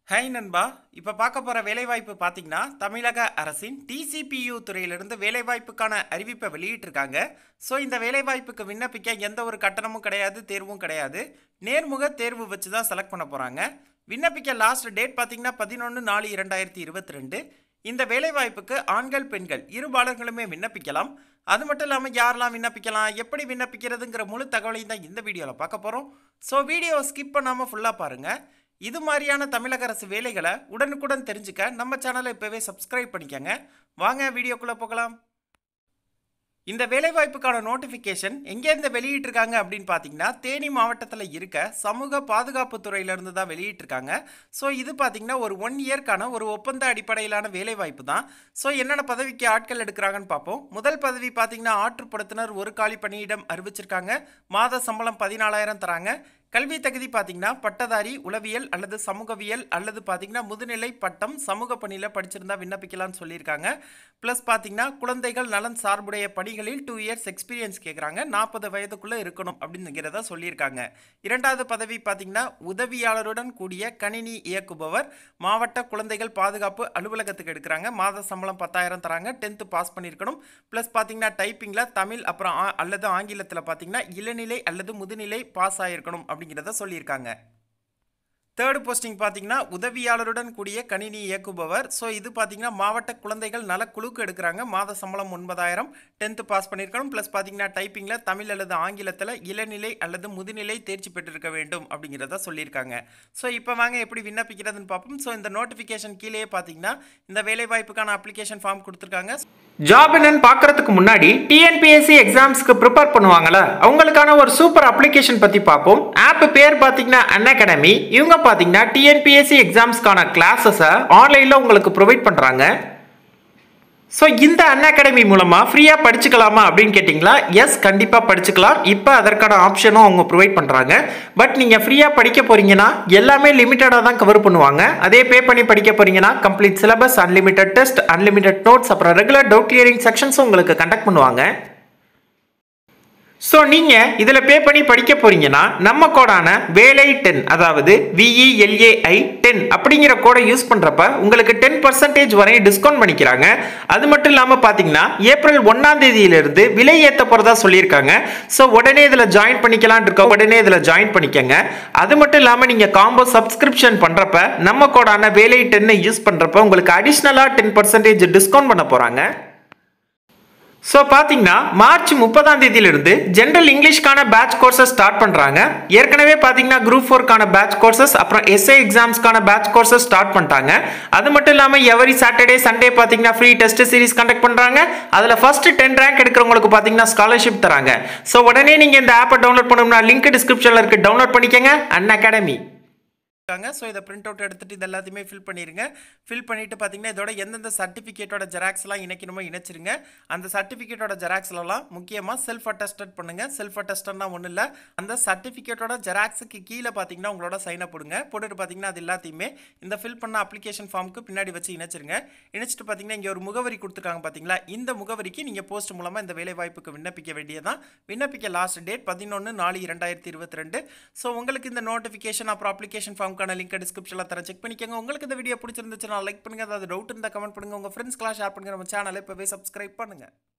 hi நண்பா இப்போ பார்க்க போகிற வேலைவாய்ப்பு பார்த்தீங்கன்னா தமிழக அரசின் டிசிபியு துறையிலிருந்து வேலைவாய்ப்புக்கான அறிவிப்பை வெளியிட்டிருக்காங்க ஸோ இந்த வேலைவாய்ப்புக்கு விண்ணப்பிக்க எந்த ஒரு கட்டணமும் கிடையாது தேர்வும் கிடையாது நேர்முக தேர்வு வச்சு தான் செலக்ட் பண்ண போகிறாங்க விண்ணப்பிக்க லாஸ்ட் டேட் பார்த்தீங்கன்னா பதினொன்று நாலு இரண்டாயிரத்தி இருபத்தி ரெண்டு இந்த வேலைவாய்ப்புக்கு ஆண்கள் பெண்கள் இருபாலர்களுமே விண்ணப்பிக்கலாம் அது மட்டும் இல்லாமல் யாரெல்லாம் விண்ணப்பிக்கலாம் எப்படி விண்ணப்பிக்கிறதுங்கிற முழு தகவலையும் தான் இந்த வீடியோவில் பார்க்க போகிறோம் ஸோ வீடியோவை ஸ்கிப் பண்ணாமல் ஃபுல்லாக பாருங்கள் இது மாதிரியான தமிழக அரசு வேலைகளை உடனுக்குடன் தெரிஞ்சுக்க நம்ம சேனலை இப்போவே சப்ஸ்கிரைப் பண்ணிக்கங்க வாங்க வீடியோக்குள்ளே போகலாம் இந்த வேலைவாய்ப்புக்கான நோட்டிஃபிகேஷன் எங்கேருந்து வெளியிட்டிருக்காங்க அப்படின்னு பார்த்தீங்கன்னா தேனி மாவட்டத்தில் இருக்க சமூக பாதுகாப்பு துறையிலேருந்து தான் வெளியிட்டிருக்காங்க ஸோ இது பார்த்தீங்கன்னா ஒரு ஒன் இயர்க்கான ஒரு ஒப்பந்த அடிப்படையிலான வேலைவாய்ப்பு தான் ஸோ என்னென்ன பதவிக்கு ஆட்கள் எடுக்கிறாங்கன்னு பார்ப்போம் முதல் பதவி பார்த்தீங்கன்னா ஆற்றுப்படுத்தினர் ஒரு காலி பணியிடம் அறிவிச்சிருக்காங்க மாத சம்பளம் பதினாலாயிரம் தராங்க கல்வி தகுதி பார்த்தீங்கன்னா பட்டதாரி உளவியல் அல்லது சமூகவியல் அல்லது பார்த்தீங்கன்னா முதுநிலை பட்டம் சமூக பணியில் படிச்சிருந்தா விண்ணப்பிக்கலாம்னு சொல்லியிருக்காங்க ப்ளஸ் பார்த்தீங்கன்னா குழந்தைகள் நலன் சார்புடைய பணிகளில் டூ இயர்ஸ் எக்ஸ்பீரியன்ஸ் கேட்குறாங்க நாற்பது வயதுக்குள்ளே இருக்கணும் அப்படிங்கிறத சொல்லியிருக்காங்க இரண்டாவது பதவி பார்த்தீங்கன்னா உதவியாளருடன் கூடிய கணினி இயக்குபவர் மாவட்ட குழந்தைகள் பாதுகாப்பு அலுவலகத்துக்கு எடுக்கிறாங்க மாத சம்பளம் பத்தாயிரம் தராங்க டென்த்து பாஸ் பண்ணியிருக்கணும் ப்ளஸ் பார்த்தீங்கன்னா டைப்பிங்கில் தமிழ் அப்புறம் ஆ- அல்லது ஆங்கிலத்தில் பார்த்தீங்கன்னா இளநிலை அல்லது முதுநிலை பாஸ் ஆகிருக்கணும் அப்படிங்கிறத சொல்லியிருக்காங்க தேர்ட் போஸ்டிங் பார்த்தீங்கன்னா உதவியாளருடன் கூடிய கணினி இயக்குபவர் ஸோ இது பார்த்தீங்கன்னா மாவட்ட குழந்தைகள் நலக்குழுக்கு எடுக்கிறாங்க மாத சம்பளம் ஒன்பதாயிரம் டென்த்து பாஸ் பண்ணியிருக்கணும் ப்ளஸ் பார்த்தீங்கன்னா டைப்பிங்கில் தமிழ் அல்லது ஆங்கிலத்தில் இளநிலை அல்லது முதுநிலை தேர்ச்சி பெற்றிருக்க வேண்டும் அப்படிங்கிறத சொல்லியிருக்காங்க ஸோ இப்போ வாங்க எப்படி விண்ணப்பிக்கிறதுன்னு பார்ப்போம் ஸோ இந்த நோட்டிஃபிகேஷன் கீழேயே பார்த்தீங்கன்னா இந்த வேலைவாய்ப்புக்கான அப்ளிகேஷன் ஃபார்ம் கொடுத்துருக்காங்க ஜாப் என்னன்னு பார்க்கறதுக்கு முன்னாடி டிஎன்பிஎஸ்சி எக்ஸாம்ஸ்க்கு ப்ரிப்பேர் பண்ணுவாங்கல்ல அவங்களுக்கான ஒரு சூப்பர் அப்ளிகேஷன் பற்றி பார்ப்போம் ஆப் பேர் பார்த்தீங்கன்னா அன் அகாடமி இவங்க பார்த்தீங்கன்னா டிஎன்பிஎஸ்சி எக்ஸாம்ஸ்க்கான கிளாஸஸை ஆன்லைனில் உங்களுக்கு ப்ரொவைட் பண்ணுறாங்க ஸோ இந்த அன் அகாடமி மூலமாக ஃப்ரீயாக படிச்சுக்கலாமா அப்படின்னு கேட்டிங்களா எஸ் கண்டிப்பாக படிச்சுக்கலாம் இப்போ அதற்கான ஆப்ஷனும் அவங்க ப்ரொவைட் பண்ணுறாங்க பட் நீங்கள் ஃப்ரீயாக படிக்க போகிறீங்கன்னா எல்லாமே லிமிட்டடாக தான் கவர் பண்ணுவாங்க அதே பே பண்ணி படிக்க போகிறீங்கன்னா complete syllabus unlimited test unlimited notes அப்புறம் ரெகுலர் டவுட் கிளியரிங் செக்ஷன்ஸும் உங்களுக்கு கண்டக்ட் பண்ணுவாங்க ஸோ நீங்கள் இதில் பே பண்ணி படிக்க போறீங்கன்னா நம்ம கோடான வேலை டென் அதாவது விஇஎல்ஏஐ டென் அப்படிங்கிற கோடை யூஸ் பண்ணுறப்ப உங்களுக்கு டென் பர்சன்டேஜ் வரையும் டிஸ்கவுண்ட் பண்ணிக்கிறாங்க அது மட்டும் இல்லாமல் பார்த்தீங்கன்னா ஏப்ரல் ஒன்றாம் தேதியிலிருந்து விலை ஏற்ற போகிறதா சொல்லியிருக்காங்க ஸோ உடனே இதில் ஜாயின் பண்ணிக்கலாம்னு இருக்க உடனே இதில் ஜாயின் பண்ணிக்கங்க அது மட்டும் இல்லாமல் நீங்கள் காம்போ சப்ஸ்கிரிப்ஷன் பண்ணுறப்ப நம்ம கோடான வேலை டென்னை யூஸ் பண்ணுறப்ப உங்களுக்கு அடிஷ்னலாக டென் பர்சன்டேஜ் டிஸ்கவுண்ட் பண்ண போகிறாங்க ஸோ பார்த்தீங்கன்னா மார்ச் முப்பதாம் தேதியிலிருந்து ஜென்ரல் இங்கிலீஷ்க்கான பேட்ச் கோர்சஸ் ஸ்டார்ட் பண்ணுறாங்க ஏற்கனவே பார்த்தீங்கன்னா குரூப் ஃபோர்க்கான பேட்ச் கோர்சஸ் அப்புறம் எஸ்ஏ எக்ஸாம்ஸ்க்கான பேட்ச் கோர்சஸ் ஸ்டார்ட் பண்ணிட்டாங்க அது மட்டும் இல்லாமல் எவரி சாட்டர்டே சண்டே பார்த்தீங்கன்னா ஃப்ரீ டெஸ்ட் சீரிஸ் கண்டக்ட் பண்ணுறாங்க அதில் ஃபர்ஸ்ட் டென் ரேங்க் எடுக்கிறவங்களுக்கு பார்த்தீங்கன்னா ஸ்காலர்ஷிப் தராங்க ஸோ உடனே நீங்கள் இந்த ஆப்பை டவுன்லோட் பண்ணணும்னா லிங்க் டிஸ்கிரிப்ஷனில் இருக்கு டவுன்லோட் பண்ணிக்கங்க அன் அகாடமி இருக்காங்க ஸோ இதை பிரிண்ட் அவுட் எடுத்துட்டு இது எல்லாத்தையுமே ஃபில் பண்ணிடுங்க ஃபில் பண்ணிட்டு பார்த்தீங்கன்னா இதோட எந்தெந்த சர்டிஃபிகேட்டோட ஜெராக்ஸ்லாம் இணைக்கணுமோ இணைச்சிருங்க அந்த சர்டிஃபிகேட்டோட ஜெராக்ஸ்லாம் முக்கியமாக செல்ஃப் அட்டஸ்டட் பண்ணுங்க செல்ஃப் அட்டஸ்டட்னா ஒன்றும் இல்லை அந்த சர்டிஃபிகேட்டோட ஜெராக்ஸுக்கு கீழே பார்த்தீங்கன்னா உங்களோட சைனை போடுங்க போட்டுட்டு பார்த்தீங்கன்னா அது எல்லாத்தையுமே இந்த ஃபில் பண்ண அப்ளிகேஷன் ஃபார்முக்கு பின்னாடி வச்சு இணைச்சிருங்க இணைச்சிட்டு பார்த்தீங்கன்னா இங்கே ஒரு முகவரி கொடுத்துருக்காங்க பார்த்தீங்களா இந்த முகவரிக்கு நீங்கள் போஸ்ட் மூலமாக இந்த வேலைவாய்ப்புக்கு விண்ணப்பிக்க வேண்டியதான் விண்ணப்பிக்க லாஸ்ட் டேட் பதினொன்று நாலு இரண்டாயிரத்தி இருபத்தி ரெண்டு ஸோ உங்களுக்கு இந்த நோட்டிஃபிகேஷன் அப்புறம் அப்ளிகேஷன் ஃபார்முக்கான லிங்க் டிஸ்கிரிப்ஷனில் தரேன் செக் பண்ணிக்கோங்க உங்களுக்கு இந்த வீடியோ பிடிச்சிருந்துச்சுன்னா லைக் பண்ணுங்க அதாவது டவுட் இருந்தால் கமெண்ட் பண்ணுங்க உங்கள் ஃப்ரெண்ட்ஸ்க்கெலாம் ஷேர் பண்ணுங்க நம்ம சேனலை இப்போவே சப்ஸ்கிரைப் பண்ணுங்க